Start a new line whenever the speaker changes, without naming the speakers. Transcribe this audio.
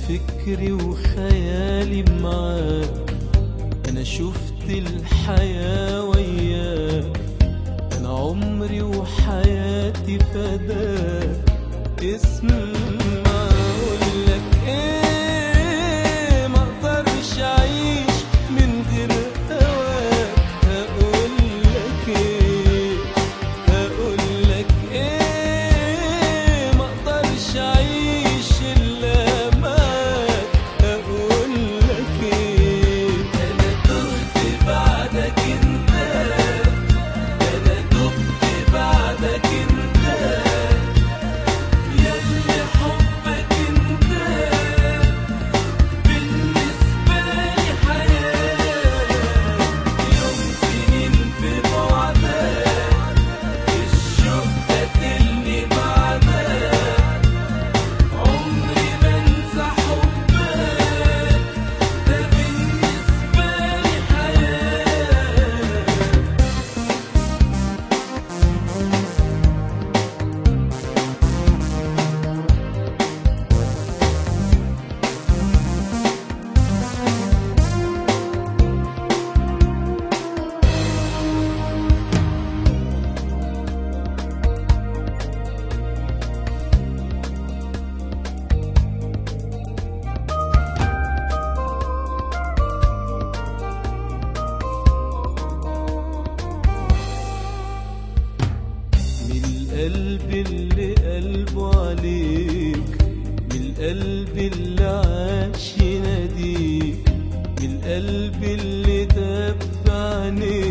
فكري وخيالي معاك انا شفت الحياة وياك انا عمري وحياتي فداك اسمع اقولك ايه ما اقدرش اعيش من غير هواك هقولك ايه هقولك ايه ما اقدرش اعيش الا معاك هقولك ايه انا تهت بعدك انت انا دبت بعدك انت ياللي حبك انت بالنسبة لي حياة يوم سنين في بعدك الشوق قتلني بعدك عمري ما انسى حبك ده بالنسبة لي حياة من القلب اللي قلبه عليك من القلب اللي عاش يناديك من القلب اللي داب في عينيك